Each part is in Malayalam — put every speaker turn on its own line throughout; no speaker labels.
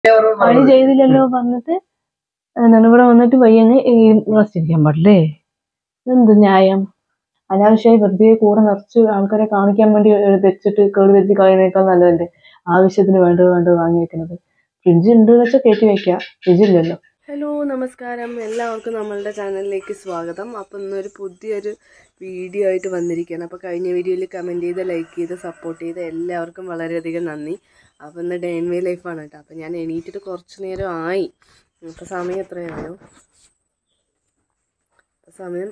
പണി ചെയ്തില്ലല്ലോ വന്നിട്ട് എന്താണ് ഇവിടെ വന്നിട്ട് പയ്യങ്ങ് റെസ്റ്റ് ഇരിക്കാൻ പാടില്ലേ എന്ത് ന്യായം അനാവശ്യമായി വെറുതെ കൂടെ നിറച്ച് ആൾക്കാരെ കാണിക്കാൻ വേണ്ടി എ- വെച്ചിട്ട് കേട് വരുത്തി കളയുന്നേക്കാൾ നല്ലതല്ലേ ആവശ്യത്തിന് വേണ്ടത് വേണ്ടത് വാങ്ങി വെക്കുന്നത് ഫ്രിഡ്ജ് ഉണ്ട് വെച്ചാൽ കയറ്റി വെക്കാം ഫ്രിഡ്ജ് ഇല്ലല്ലോ
ഹലോ നമസ്കാരം എല്ലാവർക്കും നമ്മളുടെ ചാനലിലേക്ക് സ്വാഗതം അപ്പം ഇന്നൊരു പുതിയൊരു വീഡിയോ ആയിട്ട് വന്നിരിക്കുകയാണ് അപ്പോൾ കഴിഞ്ഞ വീഡിയോയിൽ കമൻറ്റ് ചെയ്ത് ലൈക്ക് ചെയ്ത് സപ്പോർട്ട് ചെയ്ത് എല്ലാവർക്കും വളരെയധികം നന്ദി അപ്പോൾ ഇന്ന് ഡേ ഇൻ വേ ലൈഫാണ് കേട്ടോ അപ്പോൾ ഞാൻ എണീറ്റിട്ട് കുറച്ച് നേരം ആയി ഇപ്പോൾ സമയം എത്രയാണോ ഇപ്പോൾ സമയം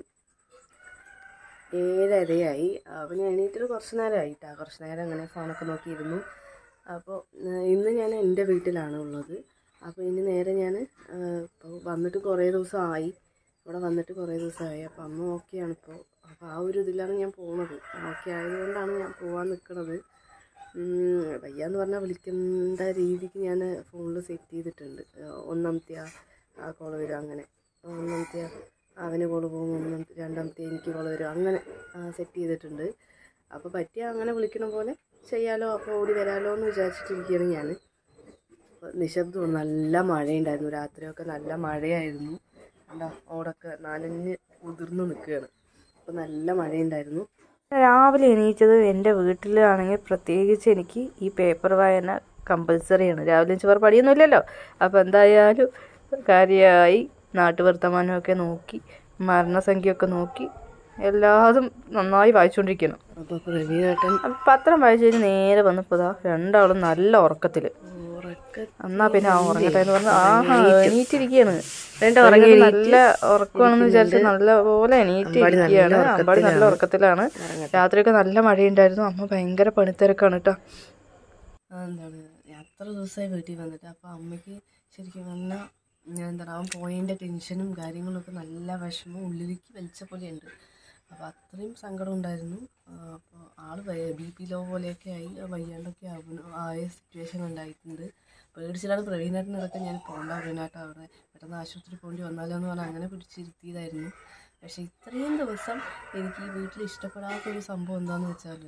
ഏഴരയായി അപ്പോൾ ഞാൻ എണീറ്റിട്ട് കുറച്ച് നേരമായി കേട്ടോ കുറച്ച് നേരം അങ്ങനെ ഫോണൊക്കെ നോക്കിയിരുന്നു അപ്പോൾ ഏഹ്, ഇന്ന് ഞാൻ എൻ്റെ വീട്ടിലാണ് ഉള്ളത് അപ്പോൾ ഇനി നേരെ ഞാൻ ഇപ്പോൾ വന്നിട്ട് കുറേ ദിവസമായി ഇവിടെ വന്നിട്ട് കുറേ ദിവസമായി അപ്പോൾ അമ്മ ഓക്കെയാണ് ഇപ്പോൾ അപ്പോൾ ആ ഒരു ഇതിലാണ് ഞാൻ പോകുന്നത് ഓക്കെ ആയതുകൊണ്ടാണ് ഞാൻ പോകാൻ നിൽക്കുന്നത് വയ്യാന്ന് പറഞ്ഞാൽ വിളിക്കേണ്ട രീതിക്ക് ഞാൻ ഫോണിൽ സെറ്റ് ചെയ്തിട്ടുണ്ട് ഏഹ് ഒന്നാമത്തെ ആ ആ കോള് വരും അങ്ങനെ ഒന്നാമത്തെ അവന് കോള് പോകും ഒന്നാമത്തെ രണ്ടാമത്തെ എനിക്ക് കോള് വരും അങ്ങനെ സെറ്റ് ചെയ്തിട്ടുണ്ട് അപ്പോൾ പറ്റിയ അങ്ങനെ വിളിക്കണ പോലെ ചെയ്യാലോ അപ്പോൾ ഓടി വരാലോ എന്ന് വിചാരിച്ചിട്ടിരിക്കുകയാണ് ഞാൻ നിശബ്ദമാണ് നല്ല മഴയുണ്ടായിരുന്നു രാത്രിയൊക്കെ നല്ല മഴയായിരുന്നു എന്താ ഓടൊക്കെ നനഞ്ഞ് ഉതിർന്ന് നിൽക്കുകയാണ് അപ്പോൾ നല്ല മഴയുണ്ടായിരുന്നു രാവിലെ എണീറ്റത് എൻ്റെ വീട്ടിലാണെങ്കിൽ പ്രത്യേകിച്ച് എനിക്ക് ഈ പേപ്പർ വായന കമ്പൽസറിയാണ് രാവിലെ ചോറ് പടിയൊന്നുമില്ലല്ലോ അപ്പോൾ എന്തായാലും കാര്യമായി നാട്ടുവർത്തമാനമൊക്കെ നോക്കി മരണസംഖ്യയൊക്കെ നോക്കി എല്ലാതും നന്നായി വായിച്ചുകൊണ്ടിരിക്കണം അപ്പോൾ പ്രവീണേട്ടൻ പത്രം വായിച്ചു കഴിഞ്ഞ് നേരെ വന്നപ്പോൾ ഇതാ രണ്ടാളും നല്ല ഉറക്കത്തിൽ എന്നാ പിന്നെ ആ ഉറങ്ങട്ടെ എന്ന് പറഞ്ഞ് ആഹാ എണീറ്റിരിക്കുകയാണ് ഉറങ്ങി നല്ല ഉറക്കമാണെന്ന് വിചാരിച്ച് നല്ല പോലെ എണീറ്റിരിക്കുകയാണ് അമ്പാടി നല്ല ഉറക്കത്തിലാണ് രാത്രിയൊക്കെ നല്ല മഴയുണ്ടായിരുന്നു അമ്മ ഭയങ്കര പണിത്തിരക്കാണ് കേട്ടോ എന്താണ് എത്ര ദിവസമായി വീട്ടിൽ വന്നിട്ട് അപ്പോൾ അമ്മയ്ക്ക് ശരിക്കും പറഞ്ഞാൽ ഞാൻ എന്താണ് അവൻ പോയതിൻ്റെ ടെൻഷനും കാര്യങ്ങളൊക്കെ നല്ല വിഷമം ഉള്ളിലേക്ക് വലിച്ച പോലെയുണ്ട് അപ്പോൾ അത്രയും സങ്കടം ഉണ്ടായിരുന്നു അപ്പോൾ ആൾ ബി പി ലോ പോലെയൊക്കെ ആയി വയ്യാണ്ടൊക്കെ ആവുന്നു ആയ സിറ്റുവേഷൻ ഉണ്ടായിട്ടുണ്ട് പേടിച്ചിട്ടാണ് പ്രവീണേട്ടൻ ഇതൊക്കെ ഞാൻ പോകണ്ട പ്രവീണേട്ടൻ അവിടെ പെട്ടെന്ന് ആശുപത്രി പോകേണ്ടി വന്നാലോ എന്ന് പറഞ്ഞാൽ അങ്ങനെ പിടിച്ചിരുത്തിയതായിരുന്നു പക്ഷേ ഇത്രയും ദിവസം എനിക്ക് ഈ വീട്ടിൽ ഇഷ്ടപ്പെടാത്തൊരു സംഭവം എന്താണെന്ന് വെച്ചാൽ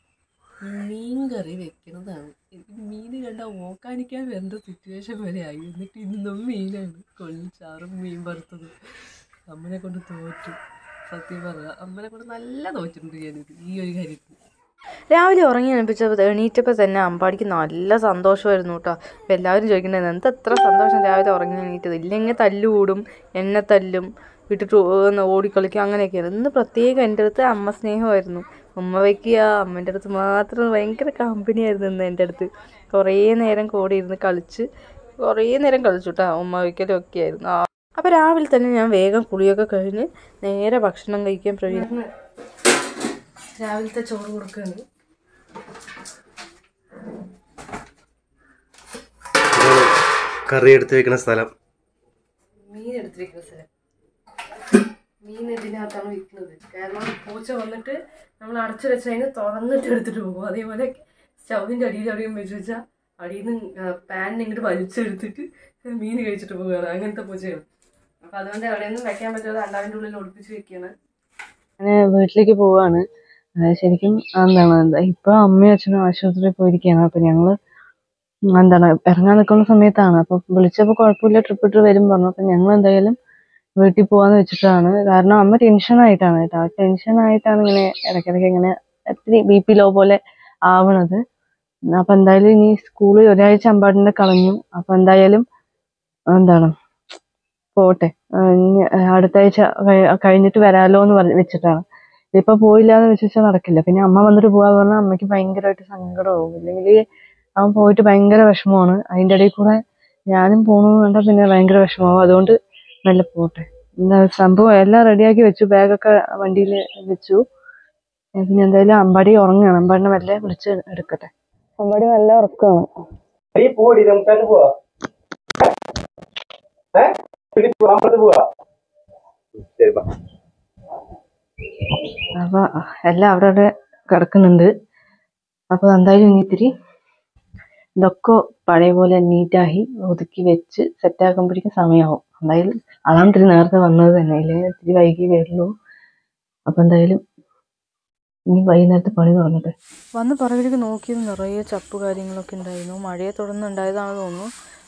മീൻ കറി വെക്കണതാണ് എനിക്ക് മീൻ കണ്ട ഓക്കാനിക്കാൻ വരേണ്ട സിറ്റുവേഷൻ വരെ ആയി എന്നിട്ട് ഇന്നും മീനാണ് കൊള്ളിച്ചാറും മീൻ വറുത്തതും അമ്മനെ കൊണ്ട് തോറ്റു സത്യം പറയാം അമ്മനെ കൊണ്ട് നല്ല തോറ്റിട്ടുണ്ട് ഞാനിത് ഈ ഒരു കാര്യത്തിൽ രാവിലെ ഉറങ്ങി എണിപ്പിച്ചപ്പോൾ എണീറ്റപ്പോൾ തന്നെ അമ്പാടിക്ക് നല്ല സന്തോഷമായിരുന്നു കേട്ടോ അപ്പോൾ എല്ലാവരും ചോദിക്കുന്നത് എന്താ എത്ര സന്തോഷം രാവിലെ ഉറങ്ങി എണീറ്റത് ഇല്ലെങ്കിൽ തല്ലുകൂടും എന്നെ തല്ലും വിട്ടിട്ട് ഓ- ഓടിക്കളിക്കും അങ്ങനെയൊക്കെയാണ് ഇന്ന് പ്രത്യേകം എൻ്റെ അടുത്ത് അമ്മ സ്നേഹമായിരുന്നു ഉമ്മ വയ്ക്കുക അമ്മേൻ്റെ അടുത്ത് മാത്രം ഭയങ്കര കമ്പനിയായിരുന്നു ഇന്ന് എൻ്റെ അടുത്ത് കുറേ നേരം കൂടെ ഇരുന്ന് കളിച്ച് കുറേ നേരം കളിച്ചു കേട്ടോ ഉമ്മ വയ്ക്കലും ഒക്കെ ആയിരുന്നു ആ അപ്പോൾ രാവിലെ തന്നെ ഞാൻ വേഗം കുളിയൊക്കെ കഴിഞ്ഞ് നേരെ ഭക്ഷണം കഴിക്കാൻ പ്രവീണ രാവിലത്തെ ചോറ് കൊടുക്കുകയാണ്
കറി എടുത്ത് വെക്കുന്ന സ്ഥലം
മീൻ എടുത്തിരിക്കുന്ന സ്ഥലം മീൻ ഇതിനകത്താണ് വിൽക്കുന്നത് കാരണം പൂച്ച വന്നിട്ട് നമ്മൾ അടച്ചു വെച്ചതിന് തുറന്നിട്ട് എടുത്തിട്ട് പോകും അതേപോലെ സ്റ്റൗവിൻ്റെ അടിയിൽ അവിടെയും വെച്ച് വെച്ചാൽ അടിയിൽ നിന്ന് പാനിന് ഇങ്ങോട്ട് വലിച്ചെടുത്തിട്ട് മീൻ കഴിച്ചിട്ട് പോവുകയാണ് അങ്ങനത്തെ പൂച്ചയാണ് അപ്പം അതുകൊണ്ട് എവിടെയൊന്നും വെക്കാൻ പറ്റാതെ അണ്ടാവിൻ്റെ ഉള്ളിൽ ഒളിപ്പിച്ച് വെക്കുകയാണ്
ഞാൻ വീട്ടിലേക്ക് പോവാണ് അതായത് ശരിക്കും എന്താണ് എന്താ ഇപ്പൊ അമ്മയും അച്ഛനും ആശുപത്രിയിൽ പോയിരിക്കുകയാണ് അപ്പൊ ഞങ്ങള് എന്താണ് ഇറങ്ങാൻ നിൽക്കുന്ന സമയത്താണ് അപ്പൊ വിളിച്ചപ്പോ കുഴപ്പമില്ല ട്രിപ്പ് ഇട്ട് വരും പറഞ്ഞു അപ്പൊ ഞങ്ങൾ എന്തായാലും വീട്ടിൽ പോവാന്ന് വെച്ചിട്ടാണ് കാരണം അമ്മ ടെൻഷൻ ആയിട്ടാണ് കേട്ടോ ആ ടെൻഷൻ ആയിട്ടാണ് ഇങ്ങനെ ഇടയ്ക്കിടയ്ക്ക് ഇങ്ങനെ ഒത്തിരി ബി പി ലോ പോലെ ആവണത് അപ്പൊ എന്തായാലും ഇനി സ്കൂളിൽ ഒരാഴ്ച അമ്പാടിന്റെ കളഞ്ഞു അപ്പൊ എന്തായാലും എന്താണ് പോട്ടെ ആ, ഇനി അടുത്ത ആഴ്ച കഴി- കഴിഞ്ഞിട്ട് വരാലോ എന്ന് പറഞ്ഞ് വെച്ചിട്ടാണ് ഇതിപ്പോ പോയില്ല എന്ന് വെച്ചാൽ നടക്കില്ല പിന്നെ അമ്മ വന്നിട്ട് പോവാ പറഞ്ഞാൽ അമ്മയ്ക്ക് ഭയങ്കരമായിട്ട് സങ്കടമാവും ഇല്ലെങ്കിൽ അവൻ പോയിട്ട് ഭയങ്കര വിഷമമാണ് അതിന്റെ ഇടയിൽ കൂടെ ഞാനും പോണു വേണ്ട പിന്നെ ഭയങ്കര വിഷമമാവും അതുകൊണ്ട് നല്ല പോട്ടെ എന്താ സംഭവം എല്ലാം റെഡിയാക്കി വെച്ചു ബാഗൊക്കെ വണ്ടിയിൽ വെച്ചു ഏ, പിന്നെ എന്തായാലും അമ്പാടി ഉറങ്ങണം അമ്പാടിനെ മെല്ലെ വിളിച്ച് എടുക്കട്ടെ അമ്പാടി നല്ല ഉറക്കമാണ്
ഈ പോടി നമുക്ക് പോവാ ഏ പിന്നെ അമ്പലത്തിൽ പോവാ ശരി ബാ
അപ്പൊ എല്ലാം അവിടെ അവിടെ കിടക്കുന്നുണ്ട് അപ്പൊ എന്തായാലും ഇനി ഇത്തിരി ഇതൊക്കെ പഴയ പോലെ നീറ്റായി ഒതുക്കി വെച്ച് സെറ്റാക്കുമ്പോഴേക്കും സമയമാവും എന്തായാലും അതാണ് ഇത്തിരി നേരത്തെ വന്നത് തന്നെ ഇല്ലെങ്കിൽ ഇത്തിരി വൈകി വരുള്ളൂ അപ്പൊ എന്തായാലും ഇനി വൈകുന്നേരത്തെ പണി തുടങ്ങട്ടെ
വന്ന് പുറകിലേക്ക് നോക്കിയത് നിറയെ ചപ്പ് കാര്യങ്ങളൊക്കെ ഉണ്ടായിരുന്നു മഴയെ തുടർന്ന് ഉണ്ടായതാണെന്ന് തോന്നുന്നു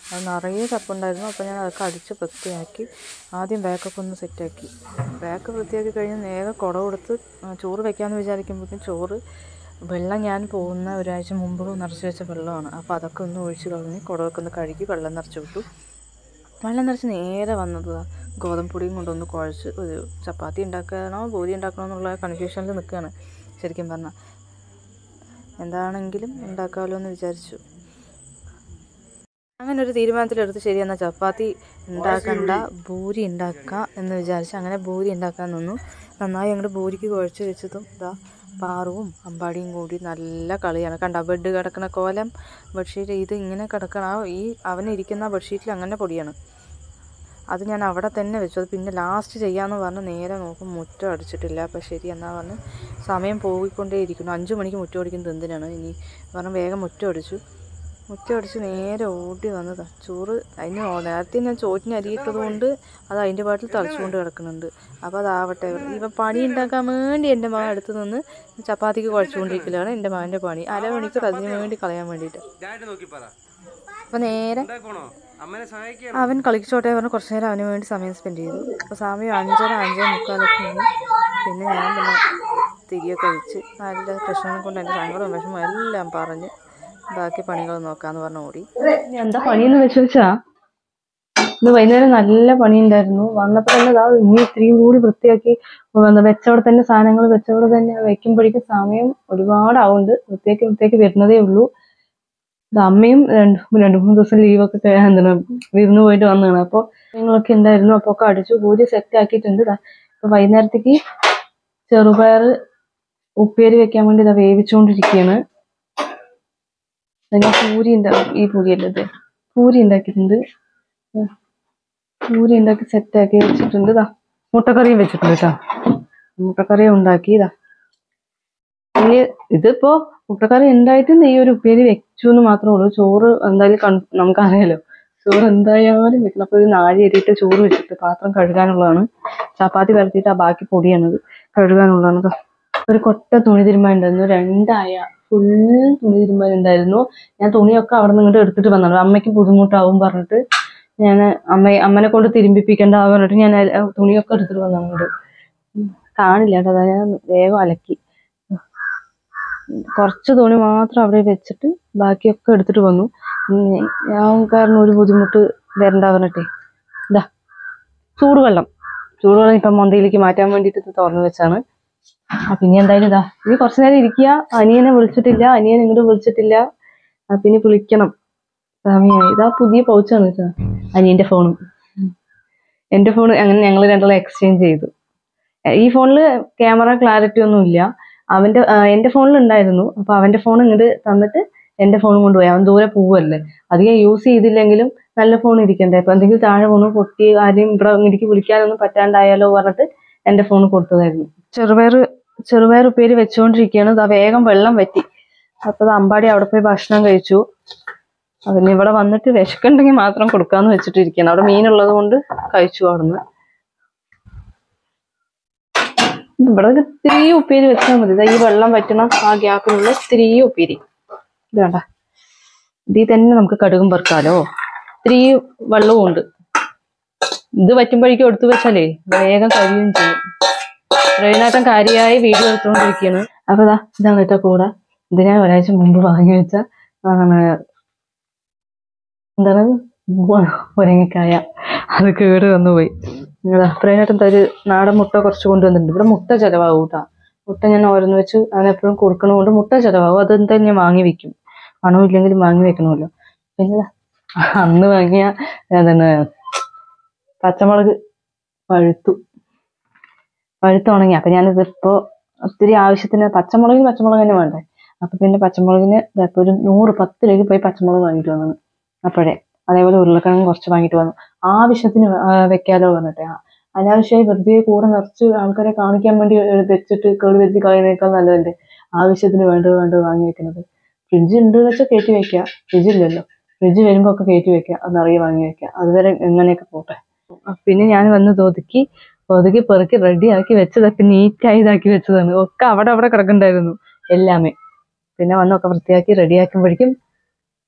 അത് നിറയെ ചപ്പുണ്ടായിരുന്നു അപ്പോൾ ഞാൻ അതൊക്കെ അടിച്ച് വൃത്തിയാക്കി ആദ്യം ബാക്കൊക്കെ ഒന്ന് സെറ്റാക്കി ബാക്ക് വൃത്തിയാക്കി കഴിഞ്ഞ് നേരെ കുട കൊടുത്ത് ആ, ചോറ് വെക്കാമെന്ന് വിചാരിക്കുമ്പോഴേക്കും ചോറ് വെള്ളം ഞാൻ പോകുന്ന ഒരാഴ്ച മുമ്പ് നിറച്ച് വെച്ച വെള്ളമാണ് അപ്പോൾ അതൊക്കെ ഒന്ന് ഒഴിച്ച് കളഞ്ഞ് കുടമൊക്കെ ഒന്ന് കഴുകി വെള്ളം നിറച്ച് വിട്ടു വെള്ളം നിറച്ച് നേരെ വന്നത് ഗോതമ്പ് പൊടിയും കൊണ്ടൊന്ന് കുഴച്ച് ഒരു ചപ്പാത്തി ഉണ്ടാക്കണോ പൂരി ഉണ്ടാക്കണോ എന്നുള്ള കൺഫ്യൂഷനിൽ നിൽക്കുകയാണ് ശരിക്കും പറഞ്ഞാൽ എന്താണെങ്കിലും ഉണ്ടാക്കാമല്ലോ എന്ന് വിചാരിച്ചു അങ്ങനെ ഒരു തീരുമാനത്തിലെടുത്ത് ശരി എന്നാൽ ചപ്പാത്തി ഉണ്ടാക്കണ്ട ഭൂരി ഉണ്ടാക്കാം എന്ന് വിചാരിച്ച് അങ്ങനെ ഭൂരി ഉണ്ടാക്കാൻ നിന്നു നന്നായി അങ്ങോട്ട് ഭൂരിക്ക് കുഴച്ച് വെച്ചതും ഇതാ പാറുവും അമ്പാടിയും കൂടി നല്ല കളിയാണ് കണ്ട ബെഡ് കിടക്കുന്ന കോലം ബെഡ്ഷീറ്റ് ഇത് ഇങ്ങനെ കിടക്കണ ആ ഈ അവനിരിക്കുന്ന ആ ബെഡ്ഷീറ്റിൽ അങ്ങനെ പൊടിയാണ് അത് ഞാൻ അവിടെ തന്നെ വെച്ചു അത് പിന്നെ ലാസ്റ്റ് ചെയ്യാമെന്ന് പറഞ്ഞ് നേരെ നോക്കും മുറ്റം അടിച്ചിട്ടില്ല അപ്പോൾ ശരി എന്നാ പറഞ്ഞ് സമയം പോയിക്കൊണ്ടേയിരിക്കുന്നു അഞ്ച് മണിക്ക് മുറ്റം അടിക്കുന്നത് എന്തിനാണ് ഇനി പറഞ്ഞ് വേഗം മുറ്റം അടിച്ചു മുറ്റം അടിച്ച് നേരെ ഓടി വന്നതാ ചോറ് അതിന് ഓ- നേരത്തെ ഞാൻ ചോറ്റിന് അരിയിട്ടത് കൊണ്ട് അത് അതിൻ്റെ പാട്ടിൽ തളിച്ചുകൊണ്ട് കിടക്കുന്നുണ്ട് അപ്പോൾ അതാവട്ടെ ഇവൻ പണി ഉണ്ടാക്കാൻ വേണ്ടി എൻ്റെ മകൻ അടുത്ത് നിന്ന് ചപ്പാത്തിക്ക് കുഴച്ചുകൊണ്ടിരിക്കലാണ് എൻ്റെ മകൻ്റെ പണി അരമണിക്കൂർ അതിന് വേണ്ടി കളയാൻ വേണ്ടിയിട്ട്
ഇതായിട്ട് നോക്കി പറ
അപ്പോൾ നേരെ
ഉണ്ടാക്കണോ അമ്മനെ സഹായിക്കാൻ
അവൻ കളിച്ചോട്ടെ പറഞ്ഞ് കുറച്ച് നേരം അവന് വേണ്ടി സമയം സ്പെൻഡ് ചെയ്തു അപ്പോൾ സമയം അഞ്ചര അഞ്ചേ മുക്കാലൊക്കെ ആയി പിന്നെ ഞാൻ പിന്നെ തിരിയൊക്കെ വെച്ച് നല്ല കൃഷ്ണനെ കൊണ്ട് എൻ്റെ സങ്കടവും വിഷമവും എല്ലാം പറഞ്ഞ് ബാക്കി പണികൾ നോക്കാമെന്ന് പറഞ്ഞ് ഓടി
ഇനി എന്താ പണിയെന്ന് വെച്ച് വെച്ചാ ഇന്ന് വൈകുന്നേരം നല്ല പണിയുണ്ടായിരുന്നു വന്നപ്പോൾ തന്നെ ഇതാ ഇനി ഇത്രയും കൂടി വൃത്തിയാക്കി വന്ന് വെച്ചവിടെ തന്നെ സാധനങ്ങൾ വെച്ചവിടെ തന്നെ വെക്കുമ്പോഴേക്കും സമയം ഒരുപാട് ആവുന്നുണ്ട് വൃത്തിയാക്കി വൃത്തിയാക്കി വരുന്നതേ ഉള്ളൂ ഇത് അമ്മയും രണ്ട് രണ്ട് മൂന്ന് ദിവസം ലീവൊക്കെ എന്താണ് വിരുന്ന് പോയിട്ട് വന്നതാണ് അപ്പോൾ കാര്യങ്ങളൊക്കെ ഉണ്ടായിരുന്നു അപ്പോൾ ഒക്കെ അടിച്ചു പൂജ സെറ്റ് ആക്കിയിട്ടുണ്ട് ദാ ഇപ്പൊ വൈകുന്നേരത്തേക്ക് ചെറുപയർ ഉപ്പേരി വെക്കാൻ വേണ്ടി ഇതാ വേവിച്ചുകൊണ്ടിരിക്കുകയാണ് ഞാൻ പൂരി ഉണ്ടാക്കി ഈ പൂരിയല്ലേ ഇത് പൂരി ഉണ്ടാക്കിയിട്ടുണ്ട് ഉം. പൂരി ഉണ്ടാക്കി സെറ്റാക്കി വെച്ചിട്ടുണ്ട് ഇതാ മുട്ടക്കറിയും വെച്ചിട്ടുണ്ട് കേട്ടോ മുട്ടക്കറിയും ഉണ്ടാക്കി ഇതാ ഇനി ഇതിപ്പോ മുട്ടക്കറി ഉണ്ടായിട്ടും ഈ ഒരു ഉപ്പേരി വെച്ചു എന്ന് മാത്രമേ ഉള്ളൂ ചോറ് എന്തായാലും കൺ- നമുക്കറിയാലോ ചോറ് എന്തായാലും വെക്കണം അപ്പൊ ഒരു നാഴി അരിയിട്ട് ചോറ് വെച്ചിട്ട് പാത്രം കഴുകാനുള്ളതാണ് ചപ്പാത്തി പരത്തിയിട്ട് ആ ബാക്കി പൊടിയാണിത് കഴുകാനുള്ളതാണ് ഇതാ. ഒരു കൊട്ട തുണി തിരുമ്പാനുണ്ടായിരുന്നു രണ്ടായ ഫുൾ തുണി തിരുമ്പാനുണ്ടായിരുന്നു ഞാൻ തുണിയൊക്കെ അവിടെ നിന്ന് ഇങ്ങോട്ട് എടുത്തിട്ട് വന്നത് അമ്മയ്ക്ക് ബുദ്ധിമുട്ടാവും പറഞ്ഞിട്ട് ഞാൻ അമ്മ അമ്മനെ കൊണ്ട് തിരുമ്പിപ്പിക്കേണ്ട പറഞ്ഞിട്ട് ഞാൻ എല്ല- തുണിയൊക്കെ എടുത്തിട്ട് വന്നു അങ്ങോട്ട് കാണില്ല കേട്ടോ അതാ ഞാൻ വേഗം അലക്കി കുറച്ച് തുണി മാത്രം അവിടെ വെച്ചിട്ട് ബാക്കിയൊക്കെ എടുത്തിട്ട് വന്നു ഇനി ഞാൻ കാരണം ഒരു ബുദ്ധിമുട്ട് വരണ്ട പറഞ്ഞിട്ടേ ഇതാ ചൂടുവെള്ളം ചൂടുവെള്ളം ഇപ്പം മൊന്തയിലേക്ക് മാറ്റാൻ വേണ്ടിയിട്ട് ഇത് തുറന്നു വെച്ചാണ് അപ്പൊ ഇനി എന്തായാലും ഇതാ ഇനി കുറച്ചു നേരം ഇരിക്കുക അനിയനെ വിളിച്ചിട്ടില്ല അനിയൻ ഇങ്ങോട്ട് വിളിച്ചിട്ടില്ല അപ്പൊ ഇനി വിളിക്കണം സമയമായി ഇതാ പുതിയ പൗച്ചാണ് കേട്ടോ അനിയന്റെ ഫോണും എന്റെ ഫോൺ അങ്ങനെ ഞങ്ങൾ രണ്ടുള്ള എക്സ്ചേഞ്ച് ചെയ്തു എ- ഈ ഫോണിൽ ക്യാമറ ക്ലാരിറ്റി ഒന്നും ഇല്ല അവന്റെ ആ, എന്റെ ഫോണിൽ ഉണ്ടായിരുന്നു അപ്പൊ അവന്റെ ഫോൺ ഇങ്ങോട്ട് തന്നിട്ട് എന്റെ ഫോണും കൊണ്ടുപോയി അവൻ ദൂരെ പോവല്ലേ അധികം യൂസ് ചെയ്തില്ലെങ്കിലും നല്ല ഫോൺ ഇരിക്കണ്ടേ അപ്പൊ എന്തെങ്കിലും താഴെ പോണു പൊട്ടി ആരെയും ഇവിടെ എനിക്ക് വിളിക്കാനൊന്നും പറ്റാണ്ടായാലോ പറഞ്ഞിട്ട് എന്റെ ഫോൺ കൊടുത്തതായിരുന്നു ചെറുപയർ ചെറുപയർ ഉപ്പേരി വെച്ചുകൊണ്ടിരിക്കുകയാണ് ഇതാ വേഗം വെള്ളം വറ്റി അപ്പൊ ഇത് അമ്പാടി അവിടെ പോയി ഭക്ഷണം കഴിച്ചു അതിന് ഇവിടെ വന്നിട്ട് വിശക്കുണ്ടെങ്കിൽ മാത്രം കൊടുക്കാന്ന് വെച്ചിട്ടിരിക്കുകയാണ് അവിടെ മീനുള്ളത് കൊണ്ട് കഴിച്ചു അവിടുന്ന് ഇവിടെ ഇത്തിരി ഉപ്പേരി വെച്ചാൽ മതി ദാ ഈ വെള്ളം വറ്റണ ആ ഗ്യാപ്പിനുള്ള ഇത്തിരി ഉപ്പേരി ഇത് വേണ്ട ഇതിൽ തന്നെ നമുക്ക് കടുകും പെറുക്കാലോ ഇത്തിരി വെള്ളവും ഉണ്ട് ഇത് വറ്റുമ്പോഴേക്കും എടുത്തു വെച്ചാലേ വേഗം കഴിയുകയും ചെയ്യും റെയിനാട്ടം കാര്യമായി വീഡിയോ എടുത്തുകൊണ്ടിരിക്കുകയാണ് അപ്പൊ ഇതാ ഇതാണ് കേട്ടോ കൂടെ ഇത് ഞാൻ ഒരാഴ്ച മുമ്പ് വാങ്ങി വെച്ച ആണ് എന്താണ് മുരങ്ങക്കായ അത് കേട് വന്നു പോയി അത്രയായിട്ടും ഒരു നാടൻ മുട്ട കുറച്ച് കൊണ്ടുവന്നിട്ടുണ്ട് ഇവിടെ മുട്ട ചിലവാകും കേട്ടോ മുട്ട ഞാൻ ഓരോന്ന് വെച്ച് അവൻ എപ്പോഴും കൊടുക്കണതുകൊണ്ട് മുട്ട ചിലവാകും അതെന്തായാലും ഞാൻ വാങ്ങി വെക്കും പണമില്ലെങ്കിലും വാങ്ങി വെക്കണമല്ലോ പിന്നെ ദാ അന്ന് വാങ്ങിയ എന്താണ് പച്ചമുളക് പഴുത്തു പഴുത്ത് ഉണങ്ങി അപ്പൊ ഞാനിത് ഇപ്പോ ഒത്തിരി ആവശ്യത്തിന് പച്ചമുളകിന് പച്ചമുളക് തന്നെ വേണ്ടേ അപ്പൊ പിന്നെ പച്ചമുളകിന് ദാ ഇപ്പൊ ഒരു നൂറ് പത്ത് രൂപയ്ക്ക് പോയി പച്ചമുളക് വാങ്ങിട്ട് വന്നു അപ്പോഴേ അതേപോലെ ഉരുളക്കിഴങ്ങ് കുറച്ച് വാങ്ങിട്ട് വന്നു ആവശ്യത്തിന് വെ- ആ, വെക്കാലോ പറഞ്ഞിട്ട് ആ, അനാവശ്യമായി വെറുതെ കൂടെ നിറച്ച് ആൾക്കാരെ കാണിക്കാൻ വേണ്ടി എ- വെച്ചിട്ട് കേട് വെച്ച് കളയുന്നേക്കാൾ നല്ലതല്ലേ ആവശ്യത്തിന് വേണ്ടത് വേണ്ടത് വാങ്ങി വെക്കുന്നത് ഫ്രിഡ്ജ് ഉണ്ട് വെച്ചാൽ കയറ്റി വെക്കുക ഫ്രിഡ്ജ് ഇല്ലല്ലോ ഫ്രിഡ്ജ് വരുമ്പോ ഒക്കെ കയറ്റി വെക്കുക അത് നിറയെ വാങ്ങി വെക്കുക അതുവരെ എങ്ങനെയൊക്കെ പോട്ടെ ആ, പിന്നെ ഞാൻ വന്ന് ഒതുക്കി ഒതുക്കി പെറുക്കി റെഡിയാക്കി വെച്ചതൊക്കെ നീറ്റായി ഇതാക്കി വെച്ചതാണ് ഒക്കെ അവിടെ അവിടെ കിടക്കണ്ടായിരുന്നു എല്ലാമേ പിന്നെ വന്നൊക്കെ വൃത്തിയാക്കി റെഡിയാക്കുമ്പോഴേക്കും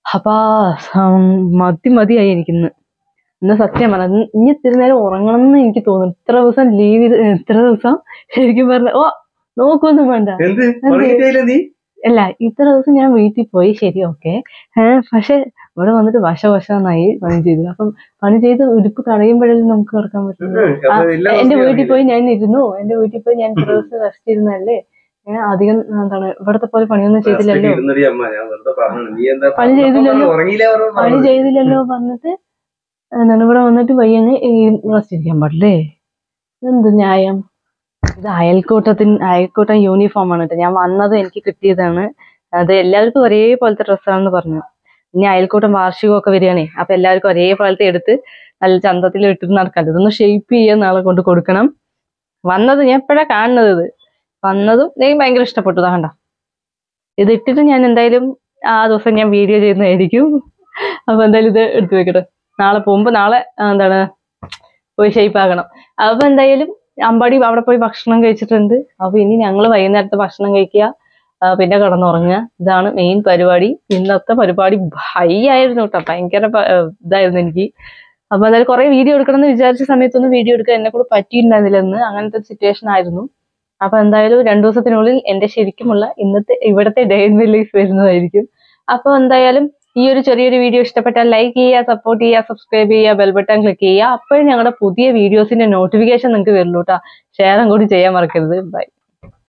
അപ്പാ സം- മതി മതിയായി എനിക്കിന്ന് ഇന്ന് സത്യം പറഞ്ഞ ഇനി ഇത്തിരി നേരം ഉറങ്ങണം എന്ന് എനിക്ക് തോന്നുന്നു ഇത്ര ദിവസം ലീവ് ഇത്ര ദിവസം ശരിക്കും പറഞ്ഞ ഓ നോക്കൊന്നും വേണ്ട
എന്ത് ഉറങ്ങിയിട്ടില്ല നീ
അല്ല ഇത്ര ദിവസം ഞാൻ വീട്ടിൽ പോയി ശരി ഓക്കെ പക്ഷെ ഇവിടെ വന്നിട്ട് വശ വശന്നായി പണി ചെയ്തു അപ്പം പണി ചെയ്ത് ഉടുപ്പ് കളയുമ്പോഴല്ലേ നമുക്ക് കിടക്കാൻ പറ്റുള്ളൂ
ഉം, അപ്പൊ എല്ലാ
എന്റെ
ദിവസവും
വീട്ടിൽ പോയി ഞാൻ ഇരുന്നു എന്റെ വീട്ടിൽ പോയി ഞാൻ ഇത്ര ദിവസം റെസ്റ്റ് ഇരുന്നല്ലേ ഞാൻ അധികം എന്താണ് ഇവിടത്തെ പോലെ പണിയൊന്നും ചെയ്തില്ലല്ലോ
റെസ്റ്റൊക്കെ ഇരുന്നെടി അമ്മ ഞാൻ വെറുതെ പറഞ്ഞു നീ എന്താ
പണി ചെയ്തില്ലല്ലോ.
ഉറങ്ങിയില്ലേ പറഞ്ഞത്?
പണി ചെയ്തില്ലല്ലോ പറഞ്ഞിട്ട് എന്താണ് ഇവിടെ വന്നിട്ട് പയ്യങ്ങ് റെസ്റ്റ് ഇരിക്കാൻ പാടില്ലേ എന്ത് ന്യായം ഇത് അയൽക്കൂട്ടത്തിന് അയൽക്കൂട്ടം യൂണിഫോം ആണ് കേട്ടോ ഞാൻ വന്നത് എനിക്ക് കിട്ടിയതാണ് അത് എല്ലാവർക്കും ഒരേപോലത്തെ ഡ്രസ്സാണെന്ന് പറഞ്ഞു ഇനി അയൽക്കൂട്ടം വാർഷികമൊക്കെ വരികയാണേ അപ്പൊ എല്ലാവർക്കും ഒരേപോലത്തെ എടുത്ത് നല്ല ചന്തത്തിൽ ഇട്ടിട്ട് നടക്കാൻ ഇതൊന്ന് ഷേപ്പ് ചെയ്യാൻ നാളെ കൊണ്ട് കൊടുക്കണം വന്നത് ഞാൻ എപ്പോഴാ കാണുന്നത് ഇത് വന്നതും എനിക്ക് ഭയങ്കര ഇഷ്ടപ്പെട്ടു ദാ കണ്ട ഇത് ഇട്ടിട്ട് ഞാൻ എന്തായാലും ആ ദിവസം ഞാൻ വീഡിയോ ചെയ്യുന്നതായിരിക്കും അപ്പൊ എന്തായാലും ഇത് എടുത്തു വെക്കട്ടെ നാളെ പോകുമ്പോ നാളെ ആ, എന്താണ് പോയി ഷേപ്പ് ആക്കണം അപ്പൊ എന്തായാലും അമ്പാടി അവിടെ പോയി ഭക്ഷണം കഴിച്ചിട്ടുണ്ട് അപ്പൊ ഇനി ഞങ്ങൾ വൈകുന്നേരത്തെ ഭക്ഷണം കഴിക്കുക ആ, പിന്നെ കിടന്നുറങ്ങുക ഇതാണ് മെയിൻ പരിപാടി ഇന്നത്തെ പരിപാടി ഹൈ ആയിരുന്നു കേട്ടോ ഭയങ്കര പ- ഏർ ഇതായിരുന്നു എനിക്ക് അപ്പൊ എന്തായാലും കുറെ വീഡിയോ എടുക്കണം എന്ന് വിചാരിച്ച സമയത്തൊന്നും വീഡിയോ എടുക്കാൻ എന്നെ കൂടെ പറ്റിയിട്ടുണ്ടായിരുന്നില്ലെന്ന് അങ്ങനത്തെ സിറ്റുവേഷൻ ആയിരുന്നു അപ്പൊ എന്തായാലും രണ്ടു ദിവസത്തിനുള്ളിൽ എന്റെ ശരിക്കുമുള്ള ഇന്നത്തെ ഇവിടത്തെ ഡേ ഇൻ ലൈഫ് വരുന്നതായിരിക്കും അപ്പൊ എന്തായാലും ഈ ഒരു ചെറിയൊരു വീഡിയോ ഇഷ്ടപ്പെട്ടാൽ ലൈക്ക് ചെയ്യുക സപ്പോർട്ട് ചെയ്യുക സബ്സ്ക്രൈബ് ചെയ്യുക ബെൽ ബട്ടൺ ക്ലിക്ക് ചെയ്യുക അപ്പോഴും ഞങ്ങളുടെ പുതിയ വീഡിയോസിന്റെ നോട്ടിഫിക്കേഷൻ നിങ്ങൾക്ക് വരുള്ളൂ കേട്ടോ ഷെയറും കൂടി ചെയ്യാൻ മറക്കരുത് ബൈ